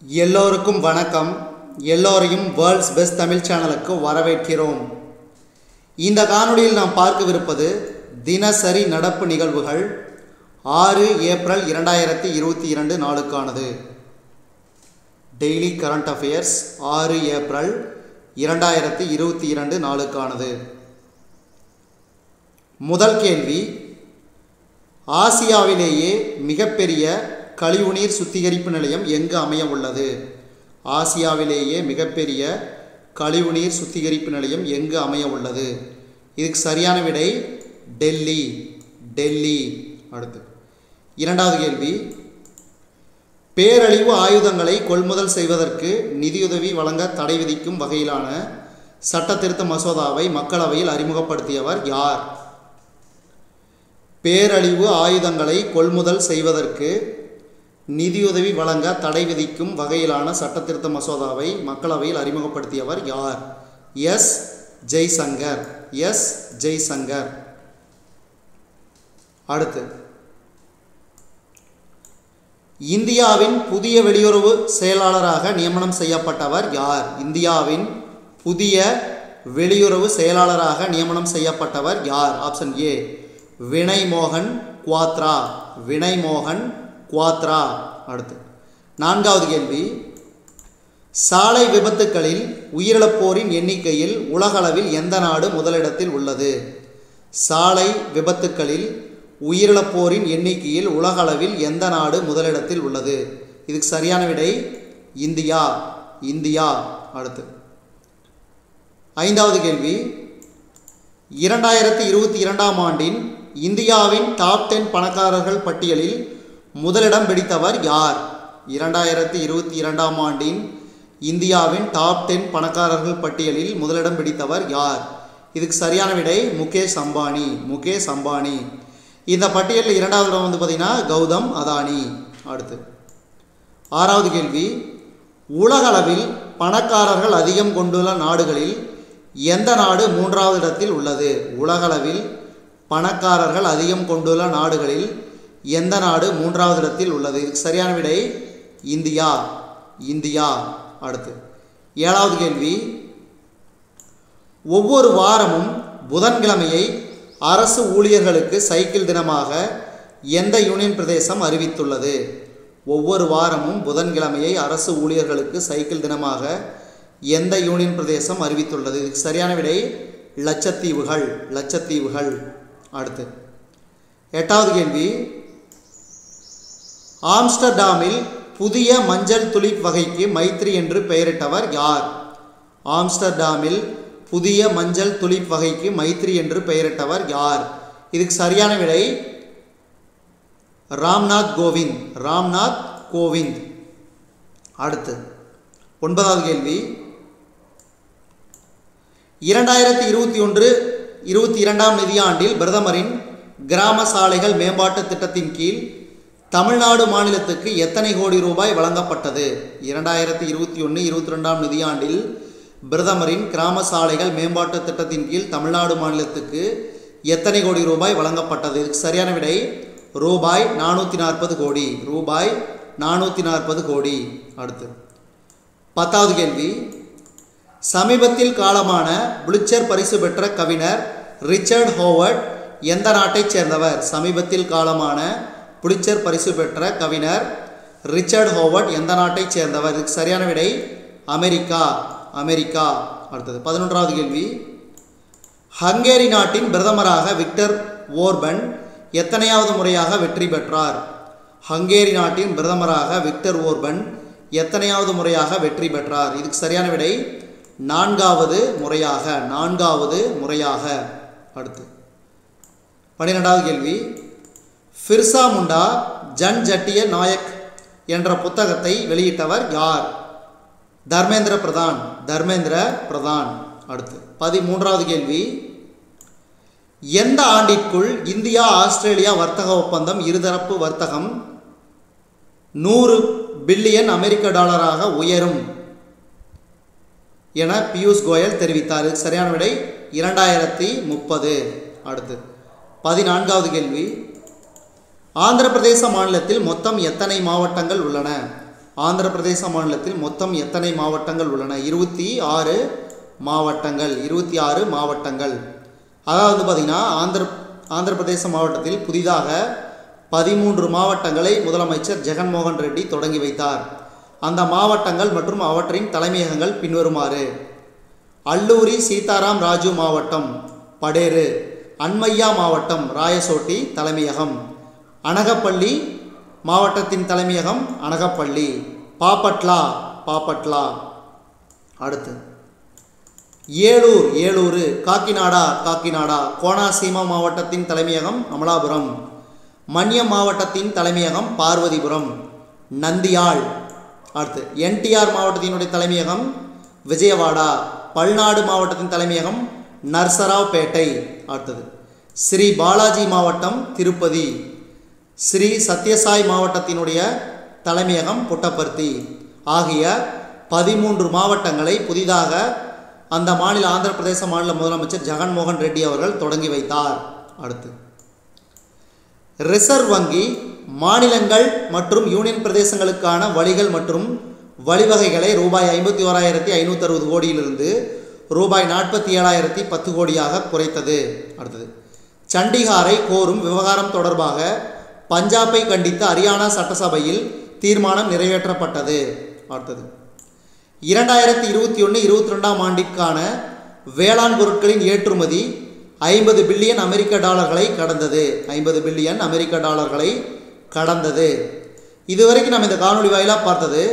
எல்லோருக்கும் வணக்கம் எல்லோரையும் வேர்ல்ட்ஸ் பெஸ்ட் தமிழ் சேனலுக்கு வரவேற்கிறோம் இந்த காணொளியில் நாம் பார்க்கவிருப்பது தினசரி நடப்பு நிகழ்வுகள் ஆறு ஏப்ரல் இரண்டாயிரத்தி இருபத்தி இரண்டு நாளுக்கானது டெய்லி கரண்ட் அஃபேர்ஸ் ஆறு ஏப்ரல் இரண்டாயிரத்தி இருபத்தி இரண்டு நாளுக்கானது முதல் கேள்வி ஆசியாவிலேயே மிகப்பெரிய கழிவுநீர் சுத்திகரிப்பு நிலையம் எங்கு அமைய உள்ளது ஆசியாவிலேயே மிகப்பெரிய கழிவுநீர் சுத்திகரிப்பு நிலையம் எங்கு அமைய உள்ளது இதுக்கு சரியான விடை டெல்லி டெல்லி அடுத்து இரண்டாவது கேள்வி பேரழிவு ஆயுதங்களை கொள்முதல் செய்வதற்கு நிதியுதவி வழங்க தடை விதிக்கும் வகையிலான சட்ட திருத்த மசோதாவை மக்களவையில் அறிமுகப்படுத்தியவர் யார் பேரழிவு ஆயுதங்களை கொள்முதல் செய்வதற்கு நிதியுதவி வழங்க தடை விதிக்கும் வகையிலான சட்டத்திருத்த மசோதாவை மக்களவையில் அறிமுகப்படுத்தியவர் யார் எஸ் ஜெய்சங்கர் எஸ் ஜெய்சங்கர் அடுத்து இந்தியாவின் புதிய வெளியுறவு செயலாளராக நியமனம் செய்யப்பட்டவர் யார் இந்தியாவின் புதிய வெளியுறவு செயலாளராக நியமனம் செய்யப்பட்டவர் யார் ஆப்ஷன் ஏ வினய் மோகன் குவாத்ரா வினய் மோகன் குவாத்ரா அடுத்து நான்காவது கேள்வி சாலை விபத்துக்களில் உயிரிழப்போரின் எண்ணிக்கையில் உலகளவில் எந்த நாடு முதலிடத்தில் உள்ளது சாலை விபத்துக்களில் உயிரிழப்போரின் எண்ணிக்கையில் உலகளவில் எந்த நாடு முதலிடத்தில் உள்ளது இதுக்கு சரியான விடை இந்தியா இந்தியா அடுத்து ஐந்தாவது கேள்வி இரண்டாயிரத்தி இருபத்தி இரண்டாம் ஆண்டின் இந்தியாவின் டாப் டென் பணக்காரர்கள் பட்டியலில் முதலிடம் பிடித்தவர் யார் இரண்டாயிரத்தி இருபத்தி இரண்டாம் ஆண்டின் இந்தியாவின் டாப் டென் பணக்காரர்கள் பட்டியலில் முதலிடம் பிடித்தவர் யார் இதுக்கு சரியான விடை முகேஷ் அம்பானி முகேஷ் அம்பானி இந்த பட்டியலில் இரண்டாவது இடம் வந்து பார்த்திங்கன்னா கௌதம் அதானி அடுத்து ஆறாவது கேள்வி உலகளவில் பணக்காரர்கள் அதிகம் கொண்டுள்ள நாடுகளில் எந்த நாடு மூன்றாவது இடத்தில் உள்ளது உலகளவில் பணக்காரர்கள் அதிகம் கொண்டுள்ள நாடுகளில் எந்த நாடு மூன்றாவது இடத்தில் உள்ளது இதுக்கு சரியான விடை இந்தியா இந்தியா அடுத்து ஏழாவது கேள்வி ஒவ்வொரு வாரமும் புதன்கிழமையை அரசு ஊழியர்களுக்கு சைக்கிள் தினமாக எந்த யூனியன் பிரதேசம் அறிவித்துள்ளது ஒவ்வொரு வாரமும் புதன்கிழமையை அரசு ஊழியர்களுக்கு சைக்கிள் தினமாக எந்த யூனியன் பிரதேசம் அறிவித்துள்ளது இதுக்கு சரியான விடை லட்சத்தீவுகள் லட்சத்தீவுகள் அடுத்து எட்டாவது கேள்வி ஆம்ஸ்டர்டாமில் புதிய மஞ்சள் துளிப் வகைக்கு மைத்ரி என்று பெயரிட்டவர் யார் ஆம்ஸ்டர்டாமில் புதிய மஞ்சள் துளிப் வகைக்கு மைத்ரி என்று பெயரிட்டவர் யார் இதுக்கு சரியான விடை ராம்நாத் கோவிந்த் ராம்நாத் கோவிந்த் அடுத்து ஒன்பதாவது கேள்வி இரண்டாயிரத்தி இருபத்தி ஒன்று இருபத்தி இரண்டாம் நிதியாண்டில் பிரதமரின் கிராம சாலைகள் மேம்பாட்டு திட்டத்தின் கீழ் தமிழ்நாடு மாநிலத்துக்கு எத்தனை கோடி ரூபாய் வழங்கப்பட்டது இரண்டாயிரத்தி இருபத்தி ஒன்று இருபத்தி ரெண்டாம் நிதியாண்டில் பிரதமரின் கிராம சாலைகள் மேம்பாட்டு திட்டத்தின் கீழ் தமிழ்நாடு மாநிலத்துக்கு எத்தனை கோடி ரூபாய் வழங்கப்பட்டது இதுக்கு சரியான விடை ரூபாய் நானூற்றி நாற்பது கோடி ரூபாய் நானூற்றி நாற்பது கோடி அடுத்து பத்தாவது கேள்வி சமீபத்தில் காலமான புளிச்சர் பரிசு பெற்ற கவிஞர் ரிச்சர்ட் ஹோவர்ட் எந்த நாட்டைச் சேர்ந்தவர் சமீபத்தில் காலமான புளிச்சர் பரிசு பெற்ற கவிஞர் ரிச்சர்ட் ஹோவர்ட் எந்த நாட்டைச் சேர்ந்தவர் இதுக்கு சரியான விடை அமெரிக்கா அமெரிக்கா அடுத்தது பதினொன்றாவது கேள்வி ஹங்கேரி நாட்டின் பிரதமராக விக்டர் ஓர்பன் எத்தனையாவது முறையாக வெற்றி பெற்றார் ஹங்கேரி நாட்டின் பிரதமராக விக்டர் ஓர்பன் எத்தனையாவது முறையாக வெற்றி பெற்றார் இதுக்கு சரியான விடை நான்காவது முறையாக நான்காவது முறையாக அடுத்து பன்னிரெண்டாவது கேள்வி ஃபிர்சா முண்டா ஜன் ஜட்டிய நாயக் என்ற புத்தகத்தை வெளியிட்டவர் யார் தர்மேந்திர பிரதான் தர்மேந்திர பிரதான் அடுத்து பதிமூன்றாவது கேள்வி எந்த ஆண்டிற்குள் இந்தியா ஆஸ்திரேலியா வர்த்தக ஒப்பந்தம் இருதரப்பு வர்த்தகம் நூறு பில்லியன் அமெரிக்க டாலராக உயரும் என பியூஷ் கோயல் தெரிவித்தார் சரியான விடை இரண்டாயிரத்தி முப்பது அடுத்து பதினான்காவது கேள்வி ஆந்திர பிரதேச மாநிலத்தில் மொத்தம் எத்தனை மாவட்டங்கள் உள்ளன ஆந்திர பிரதேச மாநிலத்தில் மொத்தம் எத்தனை மாவட்டங்கள் உள்ளன இருபத்தி ஆறு மாவட்டங்கள் இருபத்தி ஆறு மாவட்டங்கள் அதாவது வந்து பார்த்திங்கன்னா ஆந்திர ஆந்திர பிரதேச மாவட்டத்தில் புதிதாக பதிமூன்று மாவட்டங்களை முதலமைச்சர் ஜெகன்மோகன் ரெட்டி தொடங்கி வைத்தார் அந்த மாவட்டங்கள் மற்றும் அவற்றின் தலைமையகங்கள் பின்வருமாறு அல்லூரி சீதாராம் ராஜு மாவட்டம் படேரு அன்மையா மாவட்டம் ராயசோட்டி தலைமையகம் அனகப்பள்ளி மாவட்டத்தின் தலைமையகம் அனகப்பள்ளி பாப்பட்லா பாப்பட்லா அடுத்து ஏலூர் ஏலூர் காக்கிநாடா காக்கிநாடா கோனாசீமா மாவட்டத்தின் தலைமையகம் அமலாபுரம் மன்யம் மாவட்டத்தின் தலைமையகம் பார்வதிபுரம் நந்தியாள் அடுத்து என்டிஆர் மாவட்டத்தினுடைய தலைமையகம் விஜயவாடா பல்நாடு மாவட்டத்தின் தலைமையகம் நர்சராவ்பேட்டை அடுத்தது ஸ்ரீ பாலாஜி மாவட்டம் திருப்பதி ஸ்ரீ சத்யசாய் மாவட்டத்தினுடைய தலைமையகம் புட்டபர்த்தி ஆகிய பதிமூன்று மாவட்டங்களை புதிதாக அந்த மாநில ஆந்திர பிரதேச மாநில முதலமைச்சர் ஜெகன்மோகன் ரெட்டி அவர்கள் தொடங்கி வைத்தார் அடுத்து ரிசர்வ் வங்கி மாநிலங்கள் மற்றும் யூனியன் பிரதேசங்களுக்கான வழிகள் மற்றும் வழிவகைகளை ரூபாய் ஐம்பத்தி ஓராயிரத்தி ஐநூற்றி அறுபது கோடியிலிருந்து ரூபாய் நாற்பத்தி ஏழாயிரத்தி பத்து கோடியாக குறைத்தது அடுத்தது சண்டிகாரை கோரும் விவகாரம் தொடர்பாக பஞ்சாபை கண்டித்து ஹரியானா சட்டசபையில் தீர்மானம் நிறைவேற்றப்பட்டது அடுத்தது இரண்டாயிரத்தி இருபத்தி ஒன்று இருபத்தி ரெண்டாம் ஆண்டிற்கான வேளாண் பொருட்களின் ஏற்றுமதி ஐம்பது பில்லியன் அமெரிக்க டாலர்களை கடந்தது ஐம்பது பில்லியன் அமெரிக்க டாலர்களை கடந்தது இதுவரைக்கும் நம்ம இந்த காணொளி வாயிலாக பார்த்தது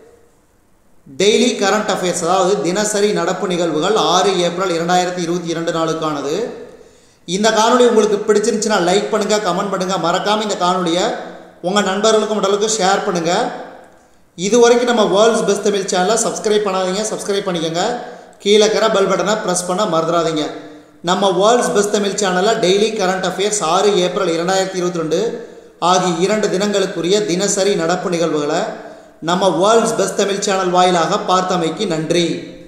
டெய்லி கரண்ட் அஃபேர்ஸ் அதாவது தினசரி நடப்பு நிகழ்வுகள் ஆறு ஏப்ரல் இரண்டாயிரத்தி இருபத்தி இரண்டு நாளுக்கானது இந்த காணொளி உங்களுக்கு பிடிச்சிருந்துச்சுன்னா லைக் பண்ணுங்கள் கமெண்ட் பண்ணுங்கள் மறக்காமல் இந்த காணொளியை உங்கள் நண்பர்களுக்கும் உடலுக்கு ஷேர் பண்ணுங்கள் இது வரைக்கும் நம்ம வேர்ல்ட்ஸ் பெஸ்ட் தமிழ் சேனலை சப்ஸ்கிரைப் பண்ணாதீங்க சப்ஸ்கிரைப் பண்ணிக்கோங்க கீழே இருக்கிற பெல் பட்டனை ப்ரெஸ் பண்ண மறந்துடாதீங்க நம்ம வேர்ல்ட்ஸ் பெஸ்ட் தமிழ் சேனலில் டெய்லி கரண்ட் அஃபேர்ஸ் ஆறு ஏப்ரல் இரண்டாயிரத்தி இருபத்தி ரெண்டு ஆகிய இரண்டு தினங்களுக்குரிய தினசரி நடப்பு நிகழ்வுகளை நம்ம வேர்ல்ட்ஸ் பெஸ்ட் தமிழ் சேனல் வாயிலாக பார்த்தமைக்கு நன்றி